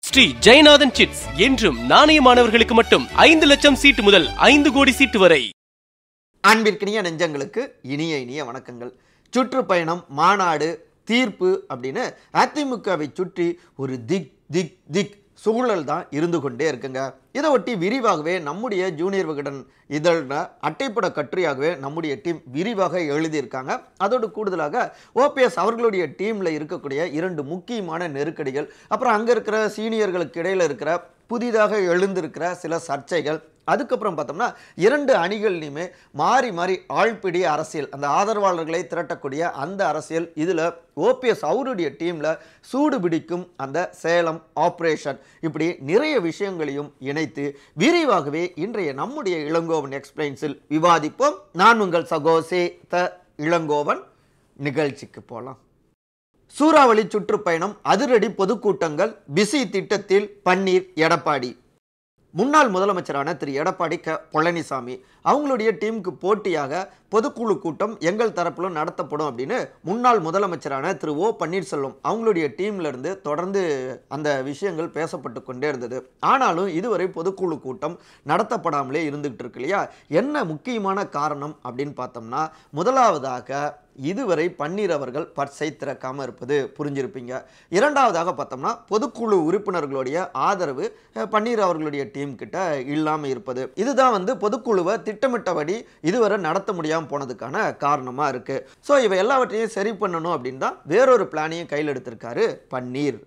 Sri Jeyanathan chits என்றும் நாணயமானவர்களுக்கு மட்டும் ஐந்து லட்சம் சீட்டு முதல் ஐந்து கோடி சீட்டு வரை அன்பிற்கினிய நெஞ்சங்களுக்கு இனிய இனிய வணக்கங்கள் சுற்றுப்பயணம் மாநாடு தீர்ப்பு அப்படின்னு அதிமுகவை சுற்றி ஒரு திக் திக் திக் சூழல் தான் இருந்து கொண்டே இருக்குங்க இதை ஒட்டி விரிவாகவே நம்முடைய ஜூனியர் விகடன் இதழில் அட்டைப்பட கட்டுரையாகவே நம்முடைய டீம் விரிவாக எழுதியிருக்காங்க அதோடு கூடுதலாக ஓபிஎஸ் அவர்களுடைய டீமில் இருக்கக்கூடிய இரண்டு முக்கியமான நெருக்கடிகள் அப்புறம் அங்கே இருக்கிற சீனியர்களுக்கு இடையில் இருக்கிற புதிதாக எழுந்திருக்கிற சில சர்ச்சைகள் அதுக்கப்புறம் பார்த்தோம்னா இரண்டு அணிகள்லையுமே மாறி மாறி ஆழ்பிடி அரசியல் அந்த ஆதரவாளர்களை திரட்டக்கூடிய அந்த அரசியல் இதில் ஓபிஎஸ் அவருடைய டீமில் சூடு பிடிக்கும் அந்த சேலம் ஆப்ரேஷன் இப்படி நிறைய விஷயங்களையும் இணைத்து விரிவாகவே இன்றைய நம்முடைய இளங்கோவன் எக்ஸ்பிளைன்ஸில் விவாதிப்போம் நான் உங்கள் சகோசே த இளங்கோவன் நிகழ்ச்சிக்கு போகலாம் சூறாவளி சுற்றுப்பயணம் அதிரடி பொதுக்கூட்டங்கள் பிசி திட்டத்தில் பன்னீர் எடப்பாடி முன்னாள் முதலமைச்சரான திரு எடப்பாடி க பழனிசாமி அவங்களுடைய டீமுக்கு போட்டியாக பொதுக்குழு கூட்டம் எங்கள் தரப்பிலும் நடத்தப்படும் அப்படின்னு முன்னாள் முதலமைச்சரான திரு ஓ பன்னீர்செல்வம் அவங்களுடைய டீம்ல இருந்து தொடர்ந்து அந்த விஷயங்கள் பேசப்பட்டு கொண்டே இருந்தது ஆனாலும் இதுவரை பொதுக்குழு கூட்டம் நடத்தப்படாமலே இருந்துகிட்டு இருக்கு இல்லையா என்ன முக்கியமான காரணம் அப்படின்னு பார்த்தோம்னா முதலாவதாக இதுவரை பன்னீர் அவர்கள் பர்ஸை திறக்காம இருப்பது புரிஞ்சிருப்பீங்க இரண்டாவதாக பார்த்தோம்னா பொதுக்குழு உறுப்பினர்களுடைய ஆதரவு அஹ், பன்னீர் அவர்களுடைய டீம் கிட்ட இல்லாம இருப்பது இதுதான் வந்து பொதுக்குழுவை திட்டமிட்டபடி இதுவரை நடத்த முடியாம போனதுக்கான காரணமா இருக்கு ஸோ இவை எல்லாவற்றையும் சரி பண்ணணும் அப்படின்னு தான் வேறொரு பிளானையும் கையில் எடுத்திருக்காரு பன்னீர்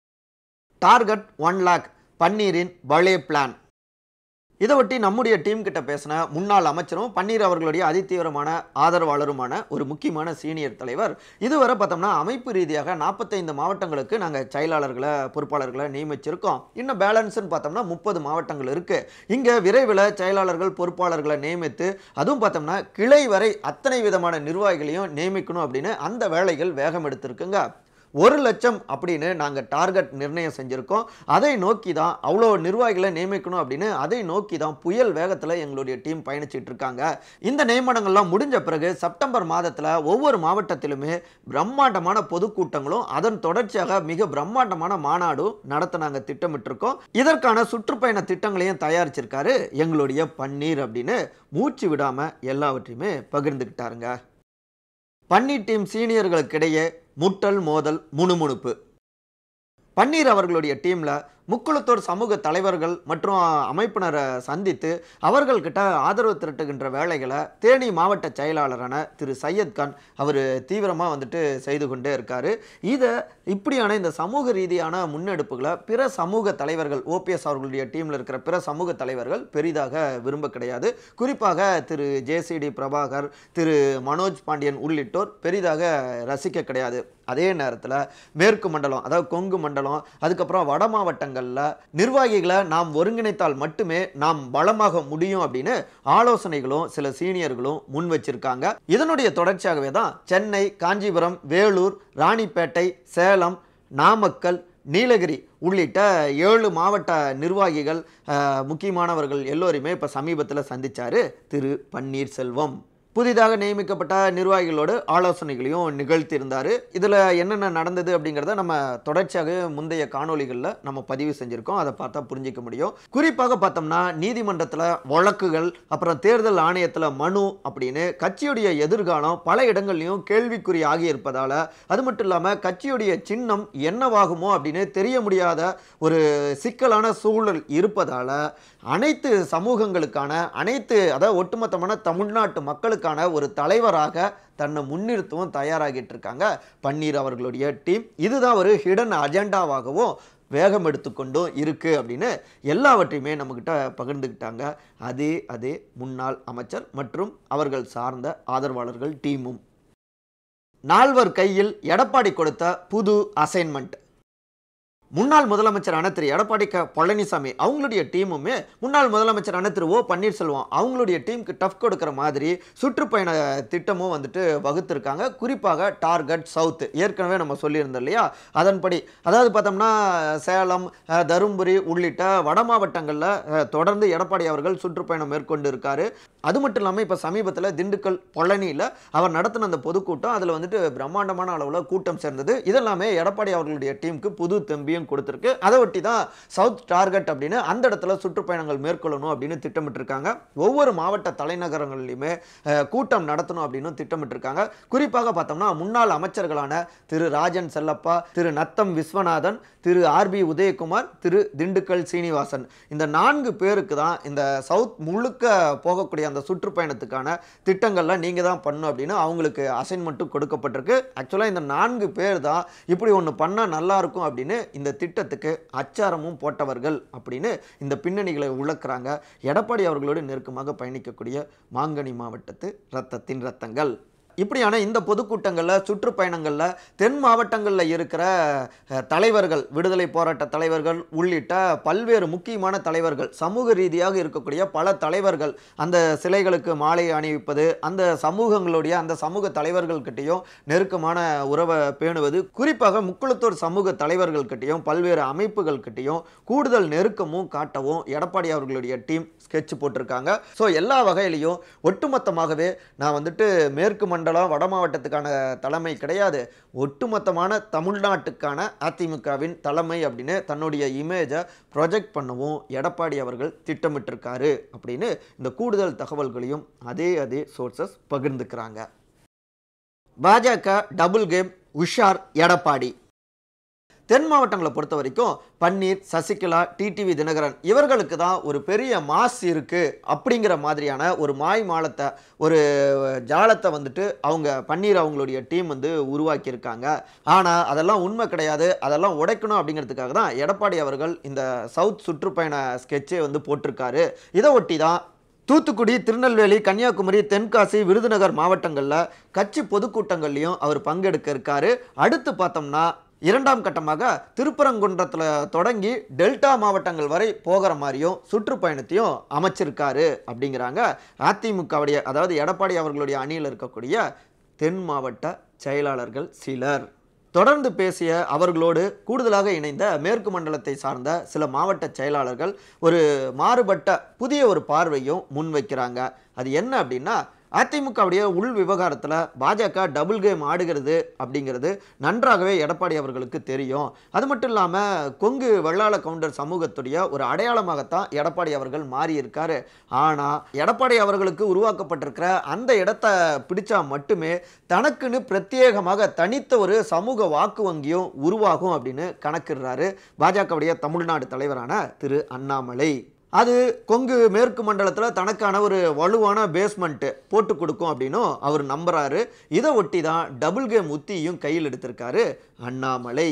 டார்கெட் ஒன் லேக் பன்னீரின் பலே பிளான் இதை ஒட்டி நம்முடைய டீம் கிட்ட பேசின முன்னாள் அமைச்சரும் பன்னீர் அவர்களுடைய அதிதீவிரமான ஆதரவாளருமான ஒரு முக்கியமான சீனியர் தலைவர் இதுவரை பார்த்தோம்னா அமைப்பு ரீதியாக நாற்பத்தைந்து மாவட்டங்களுக்கு நாங்கள் செயலாளர்களை பொறுப்பாளர்களை நியமிச்சிருக்கோம் இன்னும் பேலன்ஸ்னு பார்த்தோம்னா முப்பது மாவட்டங்கள் இருக்கு இங்கே விரைவில் செயலாளர்கள் பொறுப்பாளர்களை நியமித்து அதுவும் பார்த்தோம்னா கிளை வரை அத்தனை விதமான நிர்வாகிகளையும் நியமிக்கணும் அப்படின்னு அந்த வேலைகள் வேகம் எடுத்திருக்குங்க ஒரு லட்சம் அப்படின்னு நாங்கள் டார்கெட் நிர்ணயம் செஞ்சுருக்கோம் அதை நோக்கி தான் அவ்வளோ நிர்வாகிகளை நியமிக்கணும் அப்படின்னு அதை நோக்கி தான் புயல் வேகத்தில் எங்களுடைய டீம் பயணிச்சிட்டு இருக்காங்க இந்த நியமனங்கள்லாம் முடிஞ்ச பிறகு செப்டம்பர் மாதத்தில் ஒவ்வொரு மாவட்டத்திலுமே பிரம்மாண்டமான பொதுக்கூட்டங்களும் அதன் தொடர்ச்சியாக மிக பிரம்மாண்டமான மாநாடும் நடத்த நாங்கள் திட்டமிட்டிருக்கோம் இதற்கான சுற்றுப்பயண திட்டங்களையும் தயாரிச்சிருக்காரு எங்களுடைய பன்னீர் அப்படின்னு மூச்சு விடாமல் எல்லாவற்றையுமே பகிர்ந்துக்கிட்டாருங்க பன்னீர் டீம் சீனியர்களுக்கிடையே முட்டல் மோதல் முணுமுணுப்பு பன்னீர் அவர்களுடைய டீமில் முக்குளத்தோர் சமூக தலைவர்கள் மற்றும் அமைப்பினரை சந்தித்து அவர்கள்கிட்ட ஆதரவு திரட்டுகின்ற வேலைகளை தேனி மாவட்ட செயலாளரான திரு சையத் கான் அவர் தீவிரமாக வந்துட்டு செய்து கொண்டே இருக்காரு இதை இப்படியான இந்த சமூக ரீதியான முன்னெடுப்புகளை பிற சமூக தலைவர்கள் ஓபிஎஸ் அவர்களுடைய டீமில் இருக்கிற பிற சமூக தலைவர்கள் பெரிதாக விரும்ப கிடையாது குறிப்பாக திரு ஜேசிடி பிரபாகர் திரு மனோஜ் பாண்டியன் உள்ளிட்டோர் பெரிதாக ரசிக்க கிடையாது அதே நேரத்தில் மேற்கு மண்டலம் அதாவது கொங்கு மண்டலம் அதுக்கப்புறம் வட மாவட்டங்களில் நிர்வாகிகளை நாம் ஒருங்கிணைத்தால் மட்டுமே நாம் பலமாக முடியும் அப்படின்னு ஆலோசனைகளும் சில சீனியர்களும் முன் வச்சிருக்காங்க இதனுடைய தொடர்ச்சியாகவே தான் சென்னை காஞ்சிபுரம் வேலூர் ராணிப்பேட்டை சேலம் நாமக்கல் நீலகிரி உள்ளிட்ட ஏழு மாவட்ட நிர்வாகிகள் அஹ், முக்கியமானவர்கள் எல்லோரையுமே இப்போ சமீபத்தில் சந்திச்சாரு திரு பன்னீர்செல்வம் புதிதாக நியமிக்கப்பட்ட நிர்வாகிகளோடு ஆலோசனைகளையும் நிகழ்த்தியிருந்தார் இதில் என்னென்ன நடந்தது அப்படிங்கிறத நம்ம தொடர்ச்சியாக முந்தைய காணொளிகளில் நம்ம பதிவு செஞ்சுருக்கோம் அதை பார்த்தா புரிஞ்சிக்க முடியும் குறிப்பாக பார்த்தோம்னா நீதிமன்றத்தில் வழக்குகள் அப்புறம் தேர்தல் ஆணையத்தில் மனு அப்படின்னு கட்சியுடைய எதிர்காலம் பல இடங்கள்லையும் கேள்விக்குறி ஆகியிருப்பதால் அது மட்டும் இல்லாமல் கட்சியுடைய சின்னம் என்னவாகுமோ அப்படின்னு தெரிய முடியாத ஒரு சிக்கலான சூழல் இருப்பதால் அனைத்து சமூகங்களுக்கான அனைத்து அதாவது ஒட்டுமொத்தமான தமிழ்நாட்டு மக்களுக்கான ஒரு தலைவராக தன்னை முன்னிறுத்தவும் தயாராகிட்டு இருக்காங்க பன்னீர் அவர்களுடைய டீம் இதுதான் ஒரு ஹிடன் அஜெண்டாவாகவும் வேகம் எடுத்துக்கொண்டும் இருக்கு அப்படின்னு எல்லாவற்றையுமே நம்மக்கிட்ட பகிர்ந்துக்கிட்டாங்க அதே அதே முன்னாள் அமைச்சர் மற்றும் அவர்கள் சார்ந்த ஆதரவாளர்கள் டீமும் நால்வர் கையில் எடப்பாடி கொடுத்த புது அசைன்மெண்ட் முன்னாள் முதலமைச்சரான திரு எடப்பாடி க பழனிசாமி அவங்களுடைய டீமுமே முன்னாள் முதலமைச்சரான திரு ஓ பன்னீர்செல்வம் அவங்களுடைய டீமுக்கு டஃப் கொடுக்குற மாதிரி சுற்றுப்பயண திட்டமும் வந்துட்டு வகுத்திருக்காங்க குறிப்பாக டார்கெட் சவுத் ஏற்கனவே நம்ம சொல்லியிருந்தோம் இல்லையா அதன்படி அதாவது பார்த்தோம்னா சேலம் அஹ், தருமபுரி உள்ளிட்ட வட மாவட்டங்களில் அஹ், தொடர்ந்து எடப்பாடி அவர்கள் சுற்றுப்பயணம் மேற்கொண்டு இருக்காரு அது மட்டும் இல்லாமல் இப்போ சமீபத்தில் திண்டுக்கல் பழனியில் அவர் நடத்தின அந்த பொதுக்கூட்டம் அதில் வந்துட்டு பிரம்மாண்டமான அளவில் கூட்டம் சேர்ந்தது இதெல்லாமே எடப்பாடி அவர்களுடைய டீமுக்கு புது தெம்பி அறிவிப்பையும் கொடுத்துருக்கு அதை ஒட்டி தான் சவுத் டார்கெட் அப்படின்னு அந்த இடத்துல சுற்றுப்பயணங்கள் மேற்கொள்ளணும் அப்படின்னு திட்டமிட்டிருக்காங்க ஒவ்வொரு மாவட்ட தலைநகரங்களிலுமே அஹ், கூட்டம் நடத்தணும் அப்படின்னு திட்டமிட்டிருக்காங்க குறிப்பாக பார்த்தோம்னா முன்னாள் அமைச்சர்களான திரு ராஜன் செல்லப்பா திரு நத்தம் விஸ்வநாதன் திரு ஆர்பி உதயகுமார் திரு திண்டுக்கல் சீனிவாசன் இந்த நான்கு பேருக்கு தான் இந்த சவுத் முழுக்க போகக்கூடிய அந்த சுற்றுப்பயணத்துக்கான திட்டங்கள்லாம் நீங்கள் தான் பண்ணணும் அப்படின்னு அவங்களுக்கு அசைன்மெண்ட்டும் கொடுக்கப்பட்டிருக்கு ஆக்சுவலாக இந்த நான்கு பேர் தான் இப்படி ஒன்று பண்ணால் நல்லா இருக்கும் அப்படின்னு இந்த திட்டத்துக்கு அச்சாரமும் போட்டவர்கள் அப்படின்னு இந்த பின்னணிகளை உழக்கிறாங்க எடப்பாடி அவர்களோடு நெருக்கமாக பயணிக்கக்கூடிய மாங்கனி மாவட்டத்து ரத்தத்தின் ரத்தங்கள் இப்படியான இந்த பொதுக்கூட்டங்களில் சுற்றுப்பயணங்களில் தென் மாவட்டங்களில் இருக்கிற அஹ், தலைவர்கள் விடுதலை போராட்ட தலைவர்கள் உள்ளிட்ட பல்வேறு முக்கியமான தலைவர்கள் சமூக ரீதியாக இருக்கக்கூடிய பல தலைவர்கள் அந்த சிலைகளுக்கு மாலை அணிவிப்பது அந்த சமூகங்களுடைய அந்த சமூக தலைவர்கள்கிட்டையும் நெருக்கமான உறவை பேணுவது குறிப்பாக முக்குளத்தூர் சமூக தலைவர்கள்கிட்டையும் பல்வேறு அமைப்புகள்கிட்டையும் கூடுதல் நெருக்கமும் காட்டவும் எடப்பாடி அவர்களுடைய டீம் ஸ்கெட்ச் போட்டிருக்காங்க ஸோ எல்லா வகையிலையும் ஒட்டுமொத்தமாகவே நான் வந்துட்டு மேற்கு மண்டலம் வட மாவட்டத்துக்கான தலைமை கிடையாது ஒட்டுமொத்தமான தமிழ்நாட்டுக்கான அதிமுகவின் தலைமை அப்படின்னு தன்னுடைய இமேஜை ப்ரொஜெக்ட் பண்ணவும் எடப்பாடி அவர்கள் திட்டமிட்டிருக்காரு அப்படின்னு இந்த கூடுதல் தகவல்களையும் அதே அதே சோர்சஸ் பகிர்ந்துக்கிறாங்க பாஜக டபுள் கேம் உஷார் எடப்பாடி தென் மாவட்டங்களை பொறுத்த வரைக்கும் பன்னீர் சசிகலா டிடிவி தினகரன் இவர்களுக்கு தான் ஒரு பெரிய மாஸ் இருக்கு அப்படிங்கிற மாதிரியான ஒரு மாய் மாலத்தை ஒரு ஜாலத்தை வந்துட்டு அவங்க பன்னீர் அவங்களுடைய டீம் வந்து உருவாக்கியிருக்காங்க ஆனால் அதெல்லாம் உண்மை கிடையாது அதெல்லாம் உடைக்கணும் அப்படிங்கிறதுக்காக தான் எடப்பாடி அவர்கள் இந்த சவுத் சுற்றுப்பயண ஸ்கெட்சே வந்து போட்டிருக்காரு இதை ஒட்டி தான் தூத்துக்குடி திருநெல்வேலி கன்னியாகுமரி தென்காசி விருதுநகர் மாவட்டங்களில் கட்சி பொதுக்கூட்டங்கள்லையும் அவர் பங்கெடுக்க இருக்காரு அடுத்து பார்த்தோம்னா இரண்டாம் கட்டமாக திருப்பரங்குன்றத்தில் தொடங்கி டெல்டா மாவட்டங்கள் வரை போகிற மாதிரியும் சுற்றுப்பயணத்தையும் அமைச்சிருக்காரு அப்படிங்கிறாங்க அதிமுகவுடைய அதாவது எடப்பாடி அவர்களுடைய அணியில் இருக்கக்கூடிய தென் மாவட்ட செயலாளர்கள் சிலர் தொடர்ந்து பேசிய அவர்களோடு கூடுதலாக இணைந்த மேற்கு மண்டலத்தை சார்ந்த சில மாவட்ட செயலாளர்கள் ஒரு மாறுபட்ட புதிய ஒரு பார்வையும் முன்வைக்கிறாங்க அது என்ன அப்படின்னா அதிமுகவுடைய உள் விவகாரத்தில் பாஜக டபுள் கேம் ஆடுகிறது அப்படிங்கிறது நன்றாகவே எடப்பாடி அவர்களுக்கு தெரியும் அது மட்டும் இல்லாமல் கொங்கு வெள்ளாள கவுண்டர் சமூகத்துடைய ஒரு அடையாளமாகத்தான் எடப்பாடி அவர்கள் மாறியிருக்காரு ஆனால் எடப்பாடி அவர்களுக்கு உருவாக்கப்பட்டிருக்கிற அந்த இடத்த பிடிச்சா மட்டுமே தனக்குன்னு பிரத்யேகமாக தனித்த ஒரு சமூக வாக்கு வங்கியும் உருவாகும் அப்படின்னு கணக்கிடுறாரு பாஜகவுடைய தமிழ்நாடு தலைவரான திரு அண்ணாமலை அது கொங்கு மேற்கு மண்டலத்தில் தனக்கான ஒரு வலுவான பேஸ்மெண்ட்டு போட்டு கொடுக்கும் அப்படின்னும் அவர் நம்புறாரு இதை ஒட்டி தான் டபுள் கேம் உத்தியும் கையில் எடுத்திருக்காரு அண்ணாமலை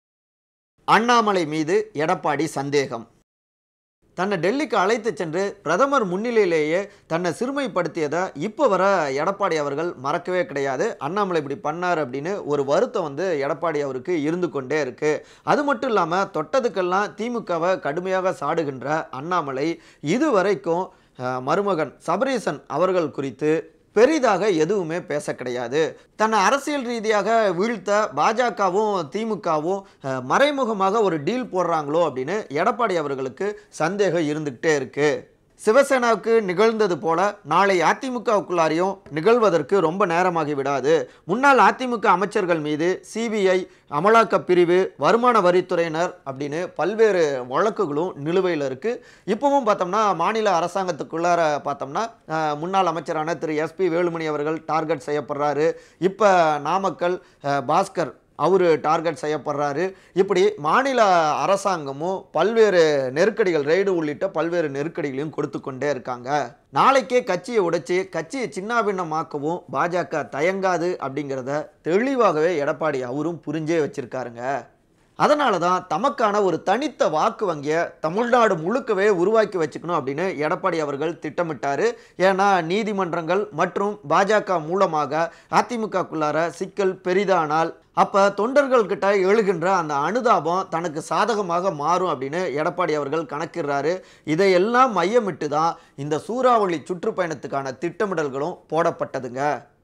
அண்ணாமலை மீது எடப்பாடி சந்தேகம் தன்னை டெல்லிக்கு அழைத்து சென்று பிரதமர் முன்னிலையிலேயே தன்னை சிறுமைப்படுத்தியதை இப்போ வர எடப்பாடி அவர்கள் மறக்கவே கிடையாது அண்ணாமலை இப்படி பண்ணார் அப்படின்னு ஒரு வருத்தம் வந்து எடப்பாடி அவருக்கு இருந்து கொண்டே இருக்கு அது மட்டும் இல்லாமல் தொட்டதுக்கெல்லாம் திமுகவை கடுமையாக சாடுகின்ற அண்ணாமலை இதுவரைக்கும் அஹ், மருமகன் சபரீசன் அவர்கள் குறித்து பெரிதாக எதுவுமே பேச கிடையாது தன்னை அரசியல் ரீதியாக வீழ்த்த பாஜகவும் திமுகவும் அஹ், மறைமுகமாக ஒரு டீல் போடுறாங்களோ அப்படின்னு எடப்பாடி அவர்களுக்கு சந்தேகம் இருந்துகிட்டே இருக்கு சிவசேனாவுக்கு நிகழ்ந்தது போல நாளை அதிமுகவுக்குள்ளாரையும் நிகழ்வதற்கு ரொம்ப நேரமாகி விடாது முன்னாள் அதிமுக அமைச்சர்கள் மீது சிபிஐ அமலாக்க பிரிவு வருமான வரித்துறையினர் அப்படின்னு பல்வேறு வழக்குகளும் நிலுவையில் இருக்குது இப்போவும் பார்த்தோம்னா மாநில அரசாங்கத்துக்குள்ளார பார்த்தோம்னா அஹ், முன்னாள் அமைச்சரான திரு எஸ்பி வேலுமணி அவர்கள் டார்கெட் செய்யப்படுறாரு இப்போ நாமக்கல் அஹ், பாஸ்கர் அவரு டார்கெட் செய்யப்படுறாரு இப்படி மாநில அரசாங்கமும் பல்வேறு நெருக்கடிகள் ரெய்டு உள்ளிட்ட பல்வேறு நெருக்கடிகளையும் கொடுத்து கொண்டே இருக்காங்க நாளைக்கே கட்சியை உடைச்சு கட்சியை சின்னாபின்னமாக்கவும் பாஜக தயங்காது அப்படிங்கிறத தெளிவாகவே எடப்பாடி அவரும் புரிஞ்சே வச்சிருக்காருங்க அதனால தான் தமக்கான ஒரு தனித்த வாக்கு வங்கியை தமிழ்நாடு முழுக்கவே உருவாக்கி வச்சுக்கணும் அப்படின்னு எடப்பாடி அவர்கள் திட்டமிட்டாரு ஏன்னா நீதிமன்றங்கள் மற்றும் பாஜக மூலமாக அதிமுகக்குள்ளார சிக்கல் பெரிதானால் அப்போ தொண்டர்கள்கிட்ட எழுகின்ற அந்த அனுதாபம் தனக்கு சாதகமாக மாறும் அப்படின்னு எடப்பாடி அவர்கள் கணக்கிடுறாரு இதையெல்லாம் மையமிட்டு தான் இந்த சூறாவளி சுற்றுப்பயணத்துக்கான திட்டமிடல்களும் போடப்பட்டதுங்க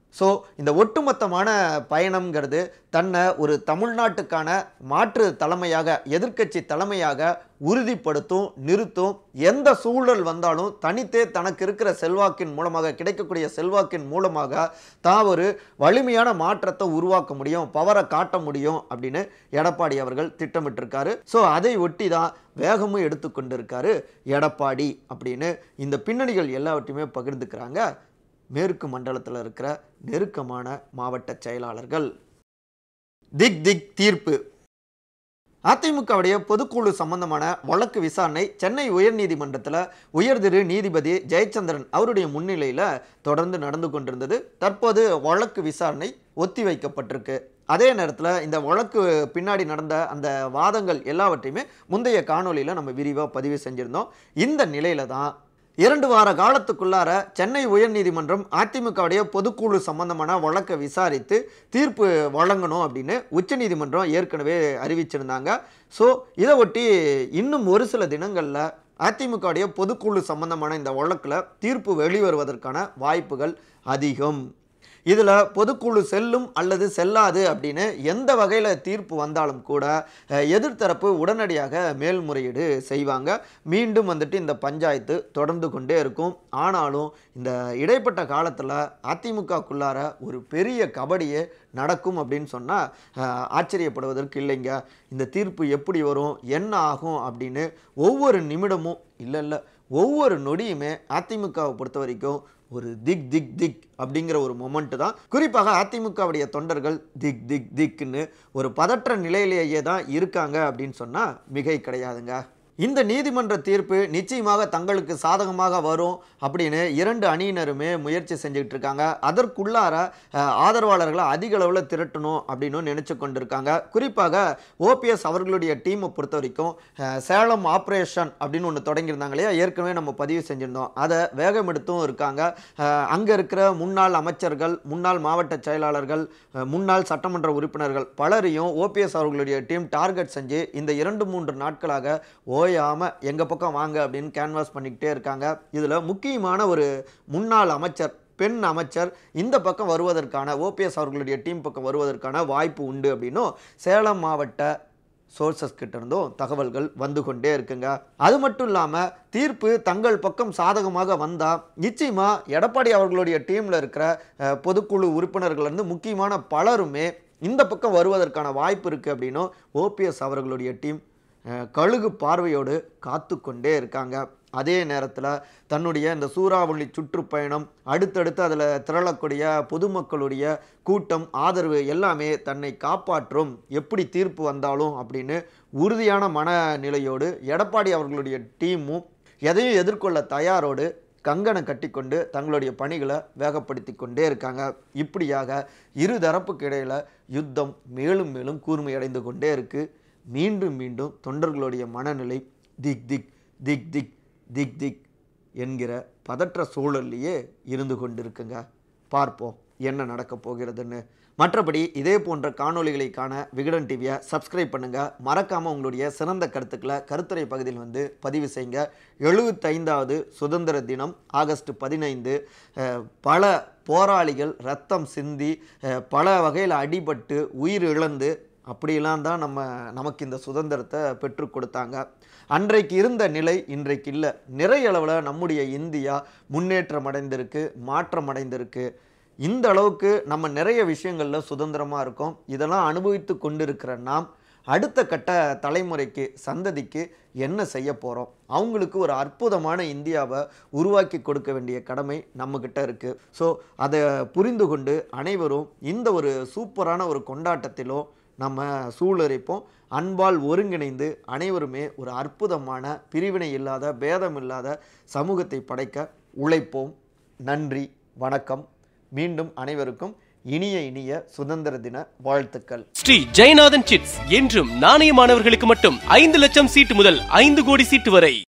ஸோ இந்த ஒட்டுமொத்தமான பயணம்ங்கிறது தன்னை ஒரு தமிழ்நாட்டுக்கான மாற்று தலைமையாக எதிர்க்கட்சி தலைமையாக உறுதிப்படுத்தும் நிறுத்தும் எந்த சூழல் வந்தாலும் தனித்தே தனக்கு இருக்கிற செல்வாக்கின் மூலமாக கிடைக்கக்கூடிய செல்வாக்கின் மூலமாக தான் ஒரு வலிமையான மாற்றத்தை உருவாக்க முடியும் பவரை காட்ட முடியும் அப்படின்னு எடப்பாடி அவர்கள் திட்டமிட்டிருக்காரு ஸோ அதை ஒட்டி தான் வேகமும் எடுத்துக்கொண்டிருக்காரு எடப்பாடி அப்படின்னு இந்த பின்னணிகள் எல்லாவற்றையுமே பகிர்ந்துக்கிறாங்க மேற்கு மண்டலத்தில் இருக்கிற நெருக்கமான மாவட்ட செயலாளர்கள் திக் திக் தீர்ப்பு அதிமுகவுடைய பொதுக்குழு சம்பந்தமான வழக்கு விசாரணை சென்னை உயர்நீதிமன்றத்தில் உயர்திரு நீதிபதி ஜெயச்சந்திரன் அவருடைய முன்னிலையில் தொடர்ந்து நடந்து கொண்டிருந்தது தற்போது வழக்கு விசாரணை ஒத்திவைக்கப்பட்டிருக்கு அதே நேரத்தில் இந்த வழக்கு பின்னாடி நடந்த அந்த வாதங்கள் எல்லாவற்றையுமே முந்தைய காணொளியில் நம்ம விரிவாக பதிவு செஞ்சிருந்தோம் இந்த நிலையில தான் இரண்டு வார காலத்துக்குள்ளார சென்னை உயர்நீதிமன்றம் அதிமுகவுடைய பொதுக்குழு சம்பந்தமான வழக்கை விசாரித்து தீர்ப்பு வழங்கணும் அப்படின்னு உச்சநீதிமன்றம் ஏற்கனவே அறிவிச்சிருந்தாங்க ஸோ இதை ஒட்டி இன்னும் ஒரு சில தினங்களில் அதிமுகவுடைய பொதுக்குழு சம்பந்தமான இந்த வழக்கில் தீர்ப்பு வெளிவருவதற்கான வாய்ப்புகள் அதிகம் இதில் பொதுக்குழு செல்லும் அல்லது செல்லாது அப்படின்னு எந்த வகையில் தீர்ப்பு வந்தாலும் கூட அஹ், எதிர்த்தரப்பு உடனடியாக மேல்முறையீடு செய்வாங்க மீண்டும் வந்துட்டு இந்த பஞ்சாயத்து தொடர்ந்து கொண்டே இருக்கும் ஆனாலும் இந்த இடைப்பட்ட காலத்தில் அதிமுகக்குள்ளார ஒரு பெரிய கபடியே நடக்கும் அப்படின்னு சொன்னால் ஆச்சரியப்படுவதற்கு இல்லைங்க இந்த தீர்ப்பு எப்படி வரும் என்ன ஆகும் அப்படின்னு ஒவ்வொரு நிமிடமும் இல்லை இல்லை ஒவ்வொரு நொடியுமே அதிமுகவை பொறுத்த வரைக்கும் ஒரு திக் திக் திக் அப்படிங்கிற ஒரு மொமெண்ட் தான் குறிப்பாக அதிமுகவுடைய தொண்டர்கள் திக் திக் திக்னு ஒரு பதற்ற நிலையிலேயே தான் இருக்காங்க அப்படின்னு சொன்னால் மிகை கிடையாதுங்க இந்த நீதிமன்ற தீர்ப்பு நிச்சயமாக தங்களுக்கு சாதகமாக வரும் அப்படின்னு இரண்டு அணியினருமே முயற்சி செஞ்சுக்கிட்டு இருக்காங்க அதற்குள்ளார அஹ், ஆதரவாளர்களை அதிக அளவில் திரட்டணும் அப்படின்னு நினைச்சு கொண்டிருக்காங்க குறிப்பாக ஓபிஎஸ் அவர்களுடைய டீமை பொறுத்த வரைக்கும் அஹ், சேலம் ஆப்ரேஷன் அப்படின்னு ஒன்று தொடங்கியிருந்தாங்க இல்லையா ஏற்கனவே நம்ம பதிவு செஞ்சிருந்தோம் அதை வேகம் எடுத்தும் இருக்காங்க அங்கே இருக்கிற முன்னாள் அமைச்சர்கள் முன்னாள் மாவட்ட செயலாளர்கள் அஹ், முன்னாள் சட்டமன்ற உறுப்பினர்கள் பலரையும் ஓபிஎஸ் அவர்களுடைய டீம் டார்கெட் செஞ்சு இந்த இரண்டு மூன்று நாட்களாக ஓயாமல் எங்கள் பக்கம் வாங்க அப்படின்னு கேன்வாஸ் பண்ணிக்கிட்டே இருக்காங்க இதில் முக்கியமான ஒரு முன்னாள் அமைச்சர் பெண் அமைச்சர் இந்த பக்கம் வருவதற்கான ஓபிஎஸ் அவர்களுடைய டீம் பக்கம் வருவதற்கான வாய்ப்பு உண்டு அப்படின்னும் சேலம் மாவட்ட சோர்சஸ் கிட்ட இருந்தும் தகவல்கள் வந்து கொண்டே இருக்குங்க அது மட்டும் இல்லாமல் தீர்ப்பு தங்கள் பக்கம் சாதகமாக வந்தால் நிச்சயமாக எடப்பாடி அவர்களுடைய டீமில் இருக்கிற அஹ், பொதுக்குழு உறுப்பினர்கள் இருந்து முக்கியமான பலருமே இந்த பக்கம் வருவதற்கான வாய்ப்பு இருக்குது அப்படின்னும் ஓபிஎஸ் அவர்களுடைய டீம் அஹ், கழுகு பார்வையோடு காத்து கொண்டே இருக்காங்க அதே நேரத்தில் தன்னுடைய இந்த சூறாவளி சுற்றுப்பயணம் அடுத்தடுத்து அதில் திரளக்கூடிய பொதுமக்களுடைய கூட்டம் ஆதரவு எல்லாமே தன்னை காப்பாற்றும் எப்படி தீர்ப்பு வந்தாலும் அப்படின்னு உறுதியான மனநிலையோடு எடப்பாடி அவர்களுடைய டீமும் எதையும் எதிர்கொள்ள தயாரோடு கங்கணம் கட்டிக்கொண்டு தங்களுடைய பணிகளை வேகப்படுத்தி கொண்டே இருக்காங்க இப்படியாக இரு தரப்புக்கு இடையில யுத்தம் மேலும் மேலும் கூர்மையடைந்து கொண்டே இருக்கு மீண்டும் மீண்டும் தொண்டர்களுடைய மனநிலை திக் திக் திக் திக் திக் திக் என்கிற பதற்ற சூழல்லையே இருந்து கொண்டிருக்குங்க பார்ப்போம் என்ன நடக்கப் போகிறதுன்னு மற்றபடி இதே போன்ற காணொளிகளை காண விகடன் டிவியை சப்ஸ்கிரைப் பண்ணுங்க மறக்காம உங்களுடைய சிறந்த கருத்துக்களை கருத்துரை பகுதியில் வந்து பதிவு செய்யுங்க எழுபத்தைந்தாவது சுதந்திர தினம் ஆகஸ்ட் பதினைந்து அஹ், பல போராளிகள் ரத்தம் சிந்தி அஹ், பல வகையில் அடிபட்டு உயிர் இழந்து அப்படியெல்லாம் தான் நம்ம நமக்கு இந்த சுதந்திரத்தை பெற்றுக் கொடுத்தாங்க அன்றைக்கு இருந்த நிலை இன்றைக்கு இல்லை நிறைய அளவில் நம்முடைய இந்தியா முன்னேற்றம் அடைந்திருக்கு மாற்றம் அடைந்திருக்கு இந்த அளவுக்கு நம்ம நிறைய விஷயங்களில் சுதந்திரமாக இருக்கோம் இதெல்லாம் அனுபவித்து கொண்டிருக்கிற நாம் அடுத்த கட்ட தலைமுறைக்கு சந்ததிக்கு என்ன செய்ய போகிறோம் அவங்களுக்கு ஒரு அற்புதமான இந்தியாவை உருவாக்கி கொடுக்க வேண்டிய கடமை நம்மக்கிட்ட இருக்குது ஸோ அதை புரிந்து கொண்டு அனைவரும் இந்த ஒரு சூப்பரான ஒரு கொண்டாட்டத்திலும் நம்ம சூழறிப்போம் அன்பால் ஒருங்கிணைந்து அனைவருமே ஒரு அற்புதமான பிரிவினை இல்லாத பேதம் இல்லாத சமூகத்தை படைக்க உழைப்போம் நன்றி வணக்கம் மீண்டும் அனைவருக்கும் இனிய இனிய சுதந்திர தின வாழ்த்துக்கள் ஸ்ரீ ஜெயநாதன் சிட்ஸ் என்றும் நாணயமானவர்களுக்கு மட்டும் ஐந்து லட்சம் சீட்டு முதல் ஐந்து கோடி சீட்டு வரை